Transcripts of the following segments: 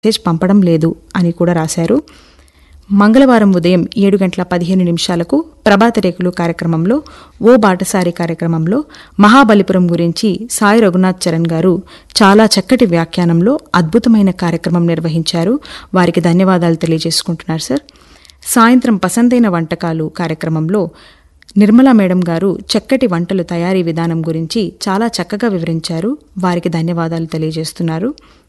message పంపడం లేదు అని కూడా రాశారు మంగళవారం ఉదయం ఏడు గంటల పదిహేను నిమిషాలకు ప్రభాత రేకులు కార్యక్రమంలో ఓ బాటసారి కార్యక్రమంలో మహాబలిపురం గురించి సాయి రఘునాథ్ చరణ్ గారు చాలా చక్కటి వ్యాఖ్యానంలో అద్భుతమైన కార్యక్రమం నిర్వహించారు వారికి ధన్యవాదాలు తెలియజేసుకుంటున్నారు సార్ సాయంత్రం పసందైన వంటకాలు కార్యక్రమంలో నిర్మలా మేడం గారు చక్కటి వంటలు తయారీ విధానం గురించి చాలా చక్కగా వివరించారు వారికి ధన్యవాదాలు తెలియజేస్తున్నారు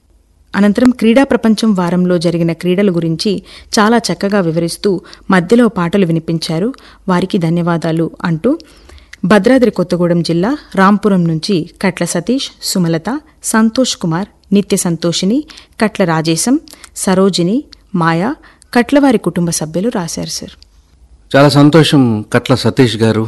అనంతరం క్రీడా ప్రపంచం వారంలో జరిగిన క్రీడల గురించి చాలా చక్కగా వివరిస్తూ మధ్యలో పాటలు వినిపించారు వారికి ధన్యవాదాలు అంటూ భద్రాద్రి కొత్తగూడెం జిల్లా రాంపురం నుంచి కట్ల సతీష్ సుమలత సంతోష్ కుమార్ నిత్య సంతోషిని కట్ల రాజేశం సరోజిని మాయా కట్లవారి కుటుంబ సభ్యులు రాశారు సార్ చాలా సంతోషం కట్ల సతీష్ గారు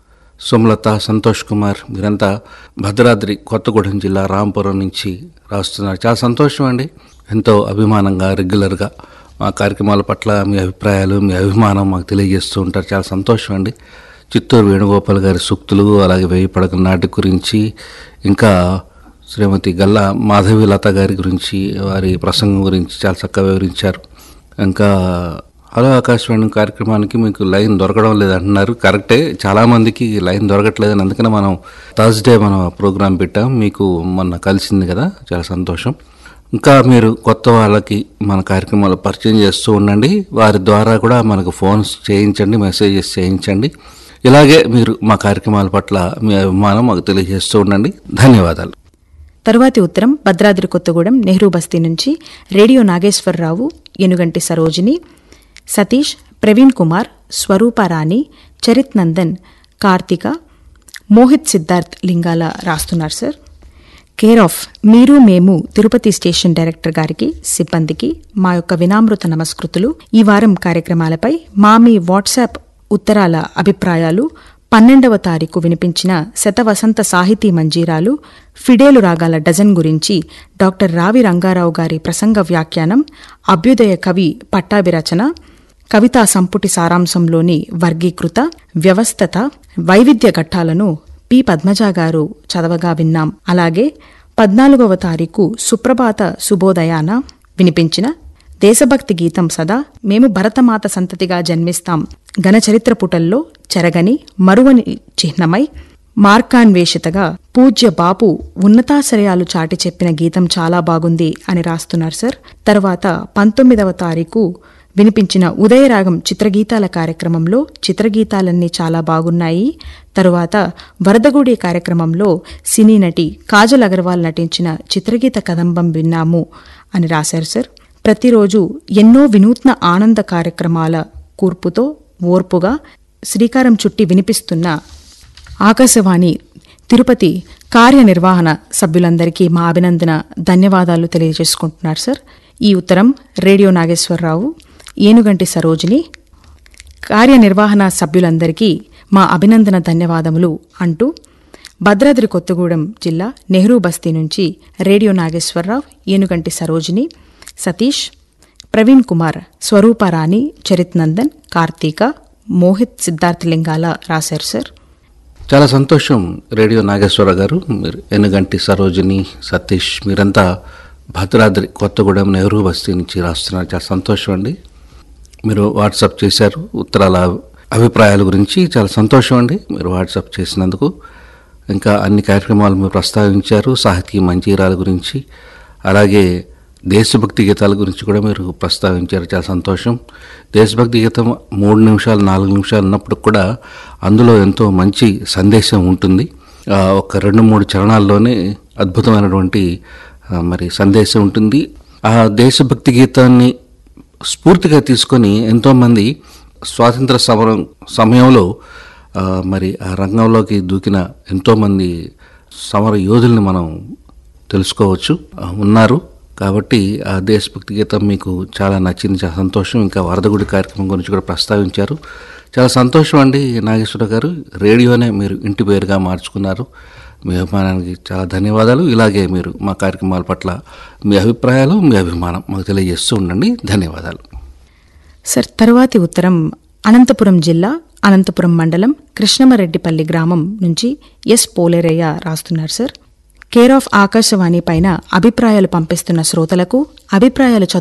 సుమలత సంతోష్ కుమార్ మీరంతా భద్రాద్రి కొత్తగూడెం జిల్లా రాంపురం నుంచి రాస్తున్నారు చాలా సంతోషం అండి ఎంతో అభిమానంగా రెగ్యులర్గా మా కార్యక్రమాల పట్ల మీ అభిప్రాయాలు మీ అభిమానం మాకు తెలియజేస్తూ ఉంటారు చాలా సంతోషం అండి చిత్తూరు వేణుగోపాల్ గారి సూక్తులు అలాగే వేయి పడక నాటి గురించి ఇంకా శ్రీమతి గల్లా మాధవి లత గారి గురించి వారి ప్రసంగం గురించి చాలా చక్కగా వివరించారు ఇంకా హలో ఆకాశవాణి కార్యక్రమానికి మీకు లైన్ దొరకడం లేదంటున్నారు కరెక్టే చాలా మందికి లైన్ దొరకట్లేదని అందుకనే మనం థర్స్డే మనం ప్రోగ్రాం పెట్టాం మీకు మొన్న కలిసింది కదా చాలా సంతోషం ఇంకా మీరు కొత్త వాళ్ళకి మన కార్యక్రమాలు పరిచయం చేస్తూ ఉండండి వారి ద్వారా కూడా మనకు ఫోన్స్ చేయించండి మెసేజెస్ చేయించండి ఇలాగే మీరు మా కార్యక్రమాల పట్ల మీ అభిమానం మాకు తెలియజేస్తూ ఉండండి ధన్యవాదాలు తరువాతి ఉత్తరం భద్రాద్రి కొత్తగూడెం నెహ్రూ బస్తీ నుంచి రేడియో నాగేశ్వరరావు ఎనుగంటి సరోజిని సతీష్ ప్రవీణ్ కుమార్ స్వరూపరాణి చరిత్ నందన్ కార్తిక మోహిత్ సిద్ధార్థ్ లింగాల రాస్తున్నారు సార్ కేర్ ఆఫ్ మీరు మేము తిరుపతి స్టేషన్ డైరెక్టర్ గారికి సిబ్బందికి మా యొక్క వినామృత నమస్కృతులు ఈ వారం కార్యక్రమాలపై మా మీ వాట్సాప్ ఉత్తరాల అభిప్రాయాలు పన్నెండవ తారీఖు వినిపించిన శతవసంత సాహితీ మంజీరాలు ఫిడేలు రాగాల డజన్ గురించి డాక్టర్ రావి రంగారావు గారి ప్రసంగ వ్యాఖ్యానం అభ్యుదయ కవి పట్టాభిరచన కవితా సంపుటి సారాంశంలోని వర్గీకృత వ్యవస్థత వైవిధ్య ఘట్టాలను పి పద్మజ గారు చదవగా విన్నాం అలాగే పద్నాలుగవ తారీఖు సుప్రభాత శుభోదయాన వినిపించిన దేశభక్తి గీతం సదా మేము భరతమాత సంతతిగా జన్మిస్తాం ఘనచరిత్ర పుటల్లో చెరగని మరువని చిహ్నమై మార్కాన్వేషితగా పూజ్య బాపు ఉన్నతాశ్రయాలు చాటి చెప్పిన గీతం చాలా బాగుంది అని రాస్తున్నారు సార్ తర్వాత పంతొమ్మిదవ తారీఖు వినిపించిన ఉదయరాగం చిత్రగీతాల కార్యక్రమంలో చిత్రగీతాలన్నీ చాలా బాగున్నాయి తరువాత వరదగుడి కార్యక్రమంలో సినీ నటి కాజల్ అగర్వాల్ నటించిన చిత్రగీత కదంబం విన్నాము అని రాశారు సార్ ప్రతిరోజు ఎన్నో వినూత్న ఆనంద కార్యక్రమాల కూర్పుతో ఓర్పుగా శ్రీకారం చుట్టి వినిపిస్తున్న ఆకాశవాణి తిరుపతి కార్యనిర్వహణ సభ్యులందరికీ మా అభినందన ధన్యవాదాలు తెలియజేసుకుంటున్నారు సార్ ఈ ఉత్తరం రేడియో నాగేశ్వరరావు ఏనుగంటి సరోజిని కార్యనిర్వహణ సభ్యులందరికీ మా అభినందన ధన్యవాదములు అంటూ భద్రాద్రి కొత్తగూడెం జిల్లా నెహ్రూ బస్తీ నుంచి రేడియో నాగేశ్వరరావు ఏనుగంటి సరోజిని సతీష్ ప్రవీణ్ కుమార్ స్వరూపరాణి చరిత్ నందన్ కార్తీక మోహిత్ సిద్ధార్థ్ లింగాల రాశారు సార్ చాలా సంతోషం రేడియో నాగేశ్వర గారు మీరు ఎనుగంటి సరోజిని సతీష్ మీరంతా భద్రాద్రి కొత్తగూడెం నెహ్రూ బస్తీ నుంచి రాస్తున్నారు చాలా సంతోషం అండి మీరు వాట్సాప్ చేశారు ఉత్తరాల అభిప్రాయాల గురించి చాలా సంతోషం అండి మీరు వాట్సాప్ చేసినందుకు ఇంకా అన్ని కార్యక్రమాలు మీరు ప్రస్తావించారు సాహితీ మంజీరాల గురించి అలాగే దేశభక్తి గీతాల గురించి కూడా మీరు ప్రస్తావించారు చాలా సంతోషం దేశభక్తి గీతం మూడు నిమిషాలు నాలుగు నిమిషాలు ఉన్నప్పుడు కూడా అందులో ఎంతో మంచి సందేశం ఉంటుంది ఆ, ఒక రెండు మూడు చరణాల్లోనే అద్భుతమైనటువంటి ఆ, మరి సందేశం ఉంటుంది ఆ దేశభక్తి గీతాన్ని స్ఫూర్తిగా తీసుకొని ఎంతోమంది స్వాతంత్ర సమరం సమయంలో ఆ, మరి ఆ రంగంలోకి దూకిన ఎంతోమంది సమర యోధుల్ని మనం తెలుసుకోవచ్చు ఆ, ఉన్నారు కాబట్టి ఆ దేశభక్తి గీతం మీకు చాలా నచ్చింది చాలా సంతోషం ఇంకా వరదగుడి కార్యక్రమం గురించి కూడా ప్రస్తావించారు చాలా సంతోషం అండి నాగేశ్వర గారు రేడియోనే మీరు ఇంటి పేరుగా మార్చుకున్నారు మీ అభిమానానికి చాలా ధన్యవాదాలు ఇలాగే మీరు మా కార్యక్రమాల పట్ల మీ అభిప్రాయాలు మీ అభిమానం మాకు తెలియజేస్తూ ఉండండి ధన్యవాదాలు సార్ తరువాతి ఉత్తరం అనంతపురం జిల్లా అనంతపురం మండలం కృష్ణమరెడ్డిపల్లి గ్రామం నుంచి ఎస్ పోలేరయ్య రాస్తున్నారు సార్ కేర్ ఆఫ్ ఆకాశవాణి పైన అభిప్రాయాలు పంపిస్తున్న శ్రోతలకు అభిప్రాయాలు చదువు